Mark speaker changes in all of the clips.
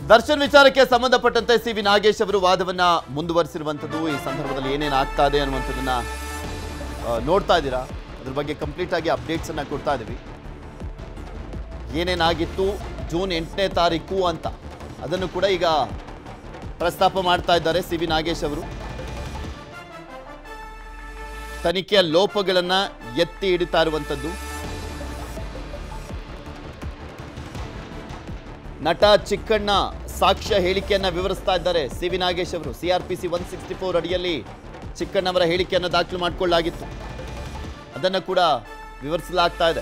Speaker 1: ದರ್ಶನ್ ವಿಚಾರಕ್ಕೆ ಸಂಬಂಧಪಟ್ಟಂತೆ C V Nagesh ಅವರು ವಾದವನ್ನ ಮುಂದುವರಿಸಿರುವಂಥದ್ದು ಈ ಸಂದರ್ಭದಲ್ಲಿ ಏನೇನು ಆಗ್ತಾ ಇದೆ ಅನ್ನುವಂಥದ್ದನ್ನ ಆ, ನೋಡ್ತಾ ಇದ್ದೀರಾ ಅದ್ರ ಬಗ್ಗೆ ಕಂಪ್ಲೀಟ್ ಆಗಿ ಅಪ್ಡೇಟ್ಸ್ ಅನ್ನ ಕೊಡ್ತಾ ಇದೀವಿ ಏನೇನಾಗಿತ್ತು ಜೂನ್ ಎಂಟನೇ ತಾರೀಕು ಅಂತ ಅದನ್ನು ಕೂಡ ಈಗ ಪ್ರಸ್ತಾಪ ಮಾಡ್ತಾ ಇದ್ದಾರೆ ಸಿ ವಿ ನಾಗೇಶ್ ಅವರು ತನಿಖೆಯ ಲೋಪಗಳನ್ನ ಎತ್ತಿ ಹಿಡಿತಾ ಇರುವಂಥದ್ದು ನಟ ಚಿಕ್ಕಣ್ಣ ಸಾಕ್ಷ್ಯ ಹೇಳಿಕೆಯನ್ನ ವಿವರಿಸ್ತಾ ಇದ್ದಾರೆ ಸಿ ವಿ ನಾಗೇಶ್ ಅವರು ಸಿಆರ್ಪಿಸಿ ಒನ್ ಸಿಕ್ಸ್ಟಿ ಫೋರ್ ಅಡಿಯಲ್ಲಿ ಚಿಕ್ಕಣ್ಣವರ ಹೇಳಿಕೆಯನ್ನು ದಾಖಲು ಮಾಡಿಕೊಳ್ಳಲಾಗಿತ್ತು ಅದನ್ನು ಕೂಡ ವಿವರಿಸಲಾಗ್ತಾ ಇದೆ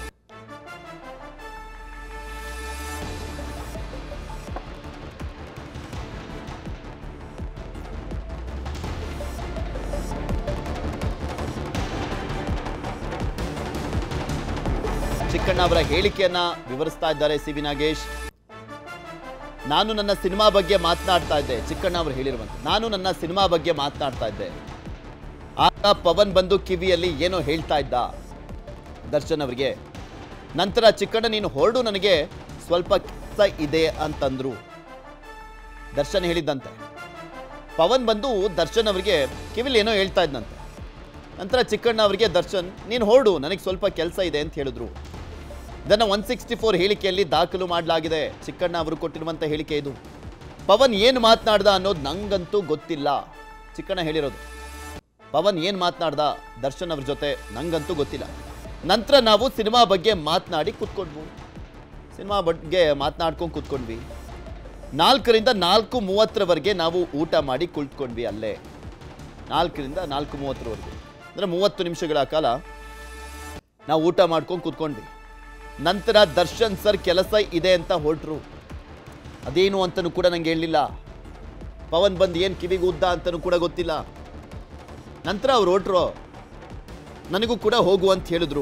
Speaker 1: ಚಿಕ್ಕಣ್ಣ ಅವರ ಹೇಳಿಕೆಯನ್ನ ವಿವರಿಸ್ತಾ ಇದ್ದಾರೆ ಸಿ ವಿ ನಾಗೇಶ್ ನಾನು ನನ್ನ ಸಿನಿಮಾ ಬಗ್ಗೆ ಮಾತನಾಡ್ತಾ ಇದ್ದೆ ಚಿಕ್ಕಣ್ಣ ಅವರು ಹೇಳಿರುವಂತ ನಾನು ನನ್ನ ಸಿನಿಮಾ ಬಗ್ಗೆ ಮಾತನಾಡ್ತಾ ಇದ್ದೆ ಆಗ ಪವನ್ ಬಂದು ಕಿವಿಯಲ್ಲಿ ಏನೋ ಹೇಳ್ತಾ ಇದ್ದ ದರ್ಶನ್ ಅವರಿಗೆ ನಂತರ ಚಿಕ್ಕಣ್ಣ ನೀನು ಹೊರಡು ನನಗೆ ಸ್ವಲ್ಪ ಕೆಲಸ ಇದೆ ಅಂತಂದ್ರು ದರ್ಶನ್ ಹೇಳಿದ್ದಂತೆ ಪವನ್ ಬಂದು ದರ್ಶನ್ ಅವರಿಗೆ ಕಿವಿಲಿ ಏನೋ ಹೇಳ್ತಾ ಇದ್ದಂತೆ ನಂತರ ಚಿಕ್ಕಣ್ಣ ಅವರಿಗೆ ದರ್ಶನ್ ನೀನು ಹೊರಡು ನನಗೆ ಸ್ವಲ್ಪ ಕೆಲಸ ಇದೆ ಅಂತ ಹೇಳಿದ್ರು ಇದನ್ನು ಒನ್ ಸಿಕ್ಸ್ಟಿ ಫೋರ್ ಹೇಳಿಕೆಯಲ್ಲಿ ದಾಖಲು ಮಾಡಲಾಗಿದೆ ಚಿಕ್ಕಣ್ಣ ಅವರು ಕೊಟ್ಟಿರುವಂಥ ಹೇಳಿಕೆ ಇದು ಪವನ್ ಏನು ಮಾತನಾಡ್ದ ಅನ್ನೋದು ನಂಗಂತೂ ಗೊತ್ತಿಲ್ಲ ಚಿಕ್ಕಣ್ಣ ಹೇಳಿರೋದು ಪವನ್ ಏನು ಮಾತನಾಡ್ದ ದರ್ಶನ್ ಅವ್ರ ಜೊತೆ ನಂಗಂತೂ ಗೊತ್ತಿಲ್ಲ ನಂತರ ನಾವು ಸಿನಿಮಾ ಬಗ್ಗೆ ಮಾತನಾಡಿ ಕೂತ್ಕೊಂಡ್ವು ಸಿನಿಮಾ ಬಗ್ಗೆ ಮಾತನಾಡ್ಕೊಂಡು ಕೂತ್ಕೊಂಡ್ವಿ ನಾಲ್ಕರಿಂದ ನಾಲ್ಕು ಮೂವತ್ತರವರೆಗೆ ನಾವು ಊಟ ಮಾಡಿ ಕುಳಿತುಕೊಂಡ್ವಿ ಅಲ್ಲೇ ನಾಲ್ಕರಿಂದ ನಾಲ್ಕು ಮೂವತ್ತರವರೆಗೆ ಅಂದರೆ ಮೂವತ್ತು ನಿಮಿಷಗಳ ಕಾಲ ನಾವು ಊಟ ಮಾಡ್ಕೊಂಡು ಕೂತ್ಕೊಂಡ್ವಿ ನಂತರ ದರ್ಶನ್ ಸರ್ ಕೆಲಸ ಇದೆ ಅಂತ ಹೊರಟ್ರು ಅದೇನು ಅಂತಲೂ ಕೂಡ ನಂಗೆ ಹೇಳಲಿಲ್ಲ ಪವನ್ ಬಂದು ಏನು ಕಿವಿಗೆ ಉದ್ದ ಅಂತಲೂ ಕೂಡ ಗೊತ್ತಿಲ್ಲ ನಂತರ ಅವ್ರು ಹೊರಟ್ರು ನನಗೂ ಕೂಡ ಹೋಗು ಅಂತ ಹೇಳಿದ್ರು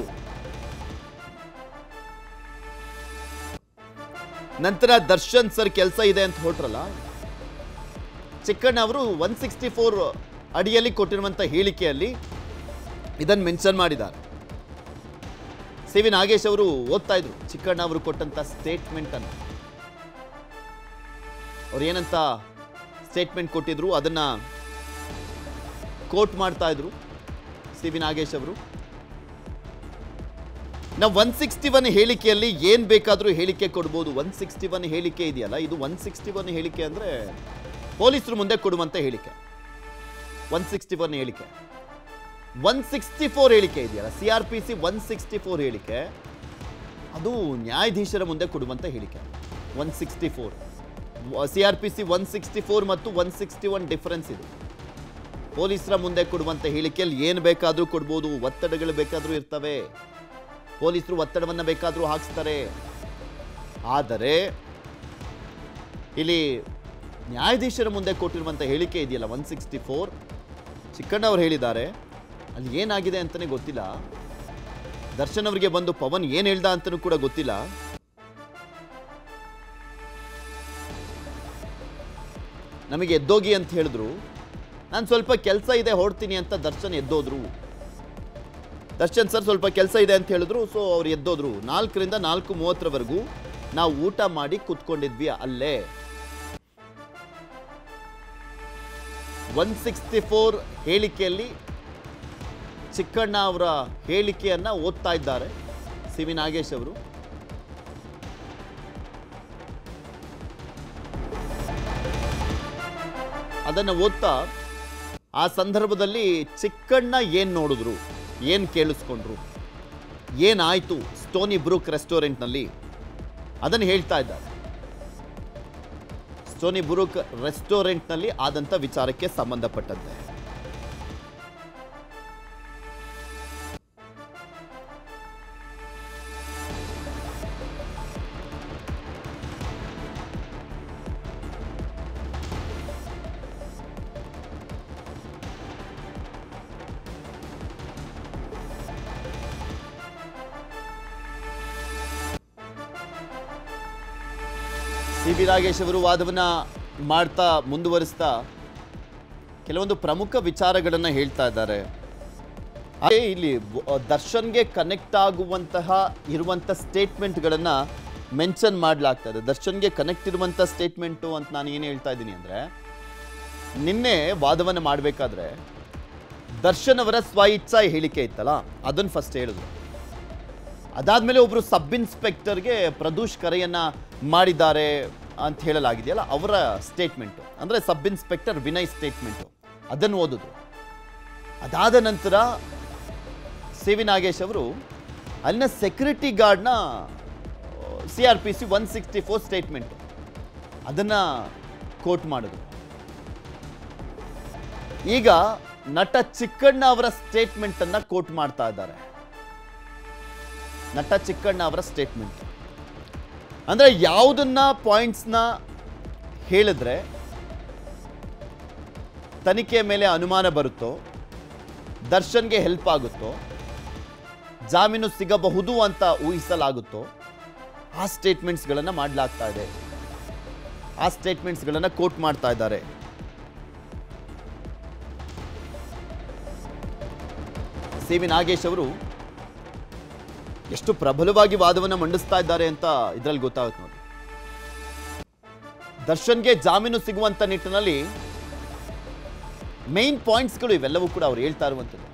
Speaker 1: ನಂತರ ದರ್ಶನ್ ಸರ್ ಕೆಲಸ ಇದೆ ಅಂತ ಹೊರಟ್ರಲ್ಲ ಚಿಕ್ಕಣ್ಣ ಅವರು ಒನ್ ಸಿಕ್ಸ್ಟಿ ಫೋರ್ ಅಡಿಯಲ್ಲಿ ಕೊಟ್ಟಿರುವಂಥ ಹೇಳಿಕೆಯಲ್ಲಿ ಇದನ್ನು ಮೆನ್ಷನ್ ಮಾಡಿದ್ದಾರೆ ಸಿ ವಿ ನಾಗೇಶ್ ಅವರು ಓದ್ತಾ ಇದ್ರು ಚಿಕ್ಕಣ್ಣ ಅವರು ಕೊಟ್ಟಂತ ಸ್ಟೇಟ್ಮೆಂಟ್ ಅನ್ನು ಅವ್ರು ಏನಂತ ಸ್ಟೇಟ್ಮೆಂಟ್ ಕೊಟ್ಟಿದ್ರು ಅದನ್ನ ಕೋಟ್ ಮಾಡ್ತಾ ಇದ್ರು ಸಿ ವಿ ನಾಗೇಶ್ ಅವರು ನಾವು ಒನ್ ಸಿಕ್ಸ್ಟಿ ಒನ್ ಹೇಳಿಕೆಯಲ್ಲಿ ಏನ್ ಬೇಕಾದರೂ ಹೇಳಿಕೆ ಕೊಡ್ಬೋದು ಒನ್ ಸಿಕ್ಸ್ಟಿ ಒನ್ ಹೇಳಿಕೆ ಇದೆಯಲ್ಲ ಇದು ಒನ್ ಸಿಕ್ಸ್ಟಿ ಒನ್ ಹೇಳಿಕೆ ಅಂದ್ರೆ ಪೊಲೀಸರು ಮುಂದೆ ಕೊಡುವಂತ ಹೇಳಿಕೆ ಒನ್ ಸಿಕ್ಸ್ಟಿ ಒನ್ ಹೇಳಿಕೆ ಒನ್ ಸಿಕ್ಸ್ಟಿ ಫೋರ್ ಹೇಳಿಕೆ ಇದೆಯಲ್ಲ C R P C one sixty four ಹೇಳಿಕೆ ಅದು ನ್ಯಾಯಾಧೀಶರ ಮುಂದೆ ಕೊಡುವಂಥ ಹೇಳಿಕೆ one sixty four C R P C one sixty four ಮತ್ತು ಒನ್ ಸಿಕ್ಸ್ಟಿ ಒನ್ ಡಿಫರೆನ್ಸ್ ಇದೆ ಪೊಲೀಸರ ಮುಂದೆ ಕೊಡುವಂಥ ಹೇಳಿಕೆಯಲ್ಲಿ ಏನು ಬೇಕಾದರೂ ಕೊಡ್ಬೋದು ಒತ್ತಡಗಳು ಬೇಕಾದರೂ ಇರ್ತವೆ ಪೊಲೀಸರು ಒತ್ತಡವನ್ನು ಬೇಕಾದರೂ ಹಾಕಿಸ್ತಾರೆ ಆದರೆ ಇಲ್ಲಿ ನ್ಯಾಯಾಧೀಶರ ಮುಂದೆ ಕೊಟ್ಟಿರುವಂಥ ಹೇಳಿಕೆ ಇದೆಯಲ್ಲ ಒನ್ ಸಿಕ್ಸ್ಟಿ ಫೋರ್ ಚಿಕ್ಕಣ್ಣ ಅವರು ಹೇಳಿದ್ದಾರೆ ಅಲ್ಲಿ ಏನಾಗಿದೆ ಅಂತಲೇ ಗೊತ್ತಿಲ್ಲ ದರ್ಶನ್ ಅವರಿಗೆ ಬಂದು ಪವನ್ ಏನು ಹೇಳ್ದ ಅಂತಲೂ ಕೂಡ ಗೊತ್ತಿಲ್ಲ ನಮಗೆ ಎದ್ದೋಗಿ ಅಂತ ಹೇಳಿದ್ರು ನಾನು ಸ್ವಲ್ಪ ಕೆಲಸ ಇದೆ ಹೊರಡ್ತೀನಿ ಅಂತ ದರ್ಶನ್ ಎದ್ದೋದ್ರು ದರ್ಶನ್ ಸರ್ ಸ್ವಲ್ಪ ಕೆಲಸ ಇದೆ ಅಂತ ಹೇಳಿದ್ರು ಸೊ ಅವ್ರು ಎದ್ದೋದ್ರು ನಾಲ್ಕರಿಂದ ನಾಲ್ಕು ಮೂವತ್ತರವರೆಗೂ ನಾವು ಊಟ ಮಾಡಿ ಕೂತ್ಕೊಂಡಿದ್ವಿ ಅಲ್ಲೇ ಒನ್ ಸಿಕ್ಸ್ಟಿ ಫೋರ್ ಹೇಳಿಕೆಯಲ್ಲಿ ಚಿಕ್ಕಣ್ಣ ಅವರ ಹೇಳಿಕೆಯನ್ನ ಓದ್ತಾ ಇದ್ದಾರೆ ಸಿ ವಿ ನಾಗೇಶ್ ಅವರು ಅದನ್ನು ಓದ್ತಾ ಆ ಸಂದರ್ಭದಲ್ಲಿ ಚಿಕ್ಕಣ್ಣ ಏನು ನೋಡಿದ್ರು ಏನು ಕೇಳಿಸ್ಕೊಂಡ್ರು ಏನಾಯಿತು ಸ್ಟೋನಿ ಬ್ರೂಕ್ ರೆಸ್ಟೋರೆಂಟ್ನಲ್ಲಿ ಅದನ್ನು ಹೇಳ್ತಾ ಇದ್ದಾರೆ ಸ್ಟೋನಿ ಬ್ರೂಕ್ ರೆಸ್ಟೋರೆಂಟ್ನಲ್ಲಿ ಆದಂಥ ವಿಚಾರಕ್ಕೆ ಸಂಬಂಧಪಟ್ಟಂತೆ ಸಿ ಬಿ ನಾಗೇಶ್ ಅವರು ವಾದವನ್ನ ಮಾಡ್ತಾ ಮುಂದುವರಿಸ್ತಾ ಕೆಲವೊಂದು ಪ್ರಮುಖ ವಿಚಾರಗಳನ್ನು ಹೇಳ್ತಾ ಇದ್ದಾರೆ ಹಾಗೆ ಇಲ್ಲಿ ಬ- ದರ್ಶನ್ಗೆ ಕನೆಕ್ಟ್ ಆಗುವಂತಹ ಇರುವಂಥ ಸ್ಟೇಟ್ಮೆಂಟ್ಗಳನ್ನು ಮೆನ್ಷನ್ ಮಾಡಲಾಗ್ತಾ ಇದೆ ದರ್ಶನ್ಗೆ ಕನೆಕ್ಟ್ ಇರುವಂಥ ಸ್ಟೇಟ್ಮೆಂಟು ಅಂತ ನಾನು ಏನು ಹೇಳ್ತಾ ಇದ್ದೀನಿ ಅಂದರೆ ನಿನ್ನೆ ವಾದವನ್ನು ಮಾಡಬೇಕಾದ್ರೆ ದರ್ಶನ್ ಅವರ ಸ್ವ ಇಚ್ಛಾ ಹೇಳಿಕೆ ಇತ್ತಲ್ಲ ಅದನ್ನು ಫಸ್ಟ್ ಹೇಳಿದ್ರು ಅದಾದಮೇಲೆ ಒಬ್ಬರು ಸಬ್ ಇನ್ಸ್ಪೆಕ್ಟರ್ಗೆ ಪ್ರದೂಷ್ ಕರೆಯನ್ನು ಮಾಡಿದ್ದಾರೆ ಅಂತ ಹೇಳಲಾಗಿದೆಯಲ್ಲ ಅವರ ಸ್ಟೇಟ್ಮೆಂಟು ಅಂದರೆ ಸಬ್ ಇನ್ಸ್ಪೆಕ್ಟರ್ ವಿನಯ್ ಸ್ಟೇಟ್ಮೆಂಟು ಅದನ್ನು ಓದಿದ್ರು ಅದಾದ ನಂತರ ಸಿ ವಿ ನಾಗೇಶ್ ಅವರು ಅಲ್ಲಿನ ಸೆಕ್ಯೂರಿಟಿ ಗಾರ್ಡ್ನ C R P C one sixty four statement ಅದನ್ನು ಕೋಟ್ ಮಾಡಿದ್ರು ಈಗ ನಟ ಚಿಕ್ಕಣ್ಣ ಅವರ ಸ್ಟೇಟ್ಮೆಂಟನ್ನು ಕೋಟ್ ಮಾಡ್ತಾ ಇದ್ದಾರೆ ನಟ ಚಿಕ್ಕಣ್ಣ ಅವರ ಸ್ಟೇಟ್ಮೆಂಟ್ ಅಂದರೆ ಯಾವುದನ್ನ ಪಾಯಿಂಟ್ಸ್ನ ಹೇಳಿದ್ರೆ ತನಿಖೆ ಮೇಲೆ ಅನುಮಾನ ಬರುತ್ತೋ ದರ್ಶನ್ಗೆ ಹೆಲ್ಪ್ ಆಗುತ್ತೋ ಜಾಮೀನು ಸಿಗಬಹುದು ಅಂತ ಊಹಿಸಲಾಗುತ್ತೋ ಆ ಸ್ಟೇಟ್ಮೆಂಟ್ಸ್ಗಳನ್ನು ಮಾಡಲಾಗ್ತಾ ಇದೆ ಆ ಸ್ಟೇಟ್ಮೆಂಟ್ಸ್ಗಳನ್ನು ಕೋಟ್ ಮಾಡ್ತಾ ಇದ್ದಾರೆ ಸಿ ವಿ ನಾಗೇಶ್ ಅವರು ಎಷ್ಟು ಪ್ರಬಲವಾಗಿ ವಾದವನ್ನು ಮಂಡಿಸ್ತಾ ಇದ್ದಾರೆ ಅಂತ ಇದರಲ್ಲಿ ಗೊತ್ತಾಗುತ್ತೆ ನೋಡಿ ದರ್ಶನ್ಗೆ ಜಾಮೀನು ಸಿಗುವಂತ ನಿಟ್ಟಿನಲ್ಲಿ ಮೇನ್ ಪಾಯಿಂಟ್ಸ್ಗಳು ಇವೆಲ್ಲವೂ ಕೂಡ ಅವ್ರು ಹೇಳ್ತಾ ಇರುವಂಥದ್ದು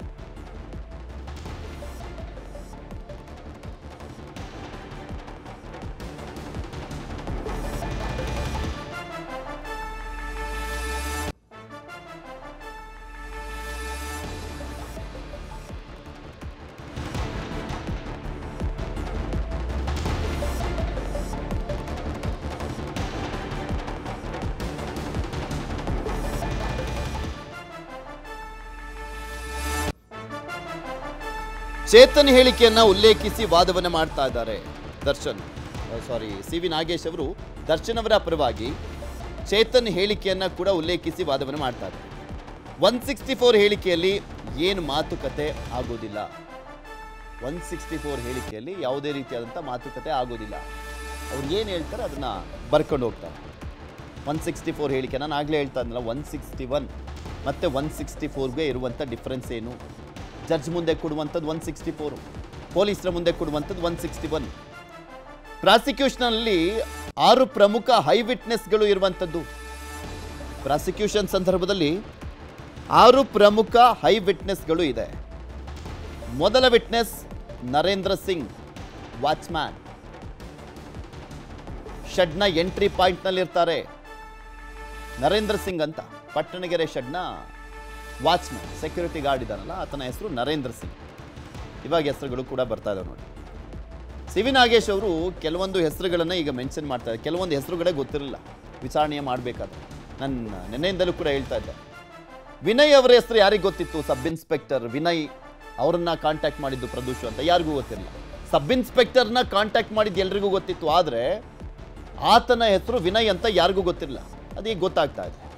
Speaker 1: ಚೇತನ್ ಹೇಳಿಕೆಯನ್ನ ಉಲ್ಲೇಖಿಸಿ ವಾದವನ್ನ ಮಾಡ್ತಾ ಇದ್ದಾರೆ Darshan sorry C V Nagesh ಅವರು ದರ್ಶನ್ ಅವರ ಪರವಾಗಿ ಚೇತನ್ ಹೇಳಿಕೆಯನ್ನ ಕೂಡ ಉಲ್ಲೇಖಿಸಿ ವಾದವನ್ನು ಮಾಡ್ತಾ ಇದ್ದಾರೆ ಒನ್ ಸಿಕ್ಸ್ಟಿ ಫೋರ್ ಹೇಳಿಕೆಯಲ್ಲಿ ಏನು ಮಾತುಕತೆ ಆಗೋದಿಲ್ಲ ಒನ್ ಸಿಕ್ಸ್ಟಿ ಫೋರ್ ಹೇಳಿಕೆಯಲ್ಲಿ ಯಾವುದೇ ರೀತಿಯಾದಂಥ ಮಾತುಕತೆ ಆಗೋದಿಲ್ಲ ಅವ್ರು ಏನು ಹೇಳ್ತಾರೆ ಅದನ್ನ ಬರ್ಕೊಂಡು ಹೋಗ್ತಾರೆ ಒನ್ ಸಿಕ್ಸ್ಟಿ ಫೋರ್ ಹೇಳಿಕೆ ನಾನು ಆಗಲೇ ಹೇಳ್ತಾ ಇದ್ನಲ್ಲ ಒನ್ ಸಿಕ್ಸ್ಟಿ ಒನ್ ಮತ್ತು ಒನ್ ಸಿಕ್ಸ್ಟಿ ಫೋರ್ಗೆ ಇರುವಂಥ ಡಿಫ್ರೆನ್ಸ್ ಏನು ಜಡ್ಜ್ ಮುಂದೆ ಕೊಡುವಂಥದ್ದು ಒನ್ ಸಿಕ್ಸ್ಟಿ ಫೋರು ಪೊಲೀಸರ ಮುಂದೆ ಕೊಡುವಂಥದ್ದು ಒನ್ ಸಿಕ್ಸ್ಟಿ ಒನ್ ಪ್ರಾಸಿಕ್ಯೂಷನಲ್ಲಿ ಆರು ಪ್ರಮುಖ ಹೈ ವಿಟ್ನೆಸ್ಗಳು ಇರುವಂಥದ್ದು ಪ್ರಾಸಿಕ್ಯೂಷನ್ ಸಂದರ್ಭದಲ್ಲಿ ಆರು ಪ್ರಮುಖ ಹೈ ವಿಟ್ನೆಸ್ಗಳು ಇದೆ ಮೊದಲ ವಿಟ್ನೆಸ್ ನರೇಂದ್ರ ಸಿಂಗ್ ವಾಚ್ಮ್ಯಾನ್ ಶೆಡ್ನ ಎಂಟ್ರಿ ಪಾಯಿಂಟ್ನಲ್ಲಿರ್ತಾರೆ ನರೇಂದ್ರ ಸಿಂಗ್ ಅಂತ ಪಟ್ಟಣಗೆರೆ ಶೆಡ್ನ ವಾಚ್ಮ್ಯಾನ್ ಸೆಕ್ಯೂರಿಟಿ ಗಾರ್ಡ್ ಇದ್ದಾನಲ್ಲ ಆತನ ಹೆಸರು ನರೇಂದ್ರ ಸಿಂಗ್ ಇವಾಗ ಹೆಸರುಗಳು ಕೂಡ ಬರ್ತಾ ಇದಾವೆ ನೋಡಿ ಸಿ ವಿ ನಾಗೇಶ್ ಅವರು ಕೆಲವೊಂದು ಹೆಸರುಗಳನ್ನು ಈಗ ಮೆನ್ಷನ್ ಮಾಡ್ತಾ ಇದ್ದಾರೆ ಕೆಲವೊಂದು ಹೆಸರುಗಳೇ ಗೊತ್ತಿರಲಿಲ್ಲ ವಿಚಾರಣೆ ಮಾಡಬೇಕಾದ್ರೆ ನನ್ನ ನೆನೆಯಿಂದಲೂ ಕೂಡ ಹೇಳ್ತಾ ಇದ್ದೆ ವಿನಯ್ ಅವರ ಹೆಸರು ಯಾರಿಗೆ ಗೊತ್ತಿತ್ತು ಸಬ್ ಇನ್ಸ್ಪೆಕ್ಟರ್ ವಿನಯ್ ಅವರನ್ನ ಕಾಂಟ್ಯಾಕ್ಟ್ ಮಾಡಿದ್ದು ಪ್ರದೂಷ್ ಅಂತ ಯಾರಿಗೂ ಗೊತ್ತಿರಲಿಲ್ಲ ಸಬ್ ಇನ್ಸ್ಪೆಕ್ಟರ್ನ ಕಾಂಟ್ಯಾಕ್ಟ್ ಮಾಡಿದ್ದು ಎಲ್ರಿಗೂ ಗೊತ್ತಿತ್ತು ಆದರೆ ಆತನ ಹೆಸರು ವಿನಯ್ ಅಂತ ಯಾರಿಗೂ ಗೊತ್ತಿರಲಿಲ್ಲ ಅದೀಗ ಗೊತ್ತಾಗ್ತಾ ಇದೆ